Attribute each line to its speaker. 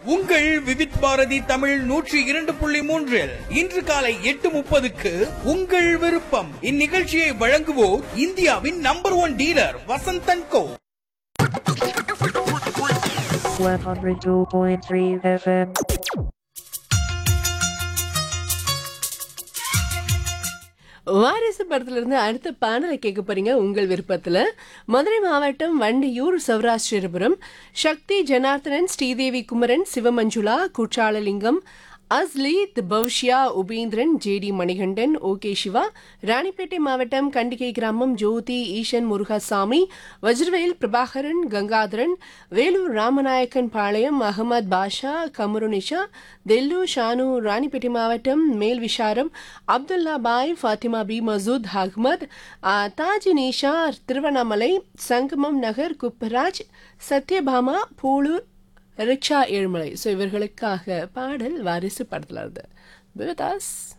Speaker 1: உங்கள் விவித் பாரதி தமிழ் நூற்றி இரண்டு புள்ளி மூன்றில் இன்று காலை எட்டு முப்பதுக்கு உங்கள் விருப்பம் இந்நிகழ்ச்சியை வழங்குவோர் இந்தியாவின் number one dealer Vasanthan co
Speaker 2: 102.3 FM.
Speaker 3: வாரிசு படத்துல இருந்து அடுத்த பாடலை கேட்க போறீங்க உங்கள் விருப்பத்துல மதுரை மாவட்டம் வண்டியூர் சௌராஷ்டிரபுரம் சக்தி ஜனார்த்தனன் ஸ்ரீதேவி குமரன் சிவமஞ்சுளா குற்றாலலிங்கம் அஸ்லீத் பவ்ஷ்யா உபேந்திரன் ஜேடி மணிகண்டன் ஓகே சிவா ராணிப்பேட்டை மாவட்டம் கண்டிகை கிராமம் ஜோதி ஈசன் முருகசாமி வஜ்ரவேல் பிரபாகரன் கங்காதரன் வேலூர் ராமநாயக்கன் பாளையம் அகமது பாஷா கமருனிஷா தெல்லு ஷானு ராணிப்பேட்டை மாவட்டம் மேல் விஷாரம் அப்துல்லா பாய் ஃபாத்திமா பி மசூத் அஹ்மத் ஆ, தாஜ் நிஷா திருவண்ணாமலை சங்கமம் நகர் குப்பராஜ் சத்யபாமா பூளூர் ரிக்ஷா ஏழுமலை ஸோ இவர்களுக்காக பாடல் வாரிசு படத்தில் இருந்து விவதாஸ்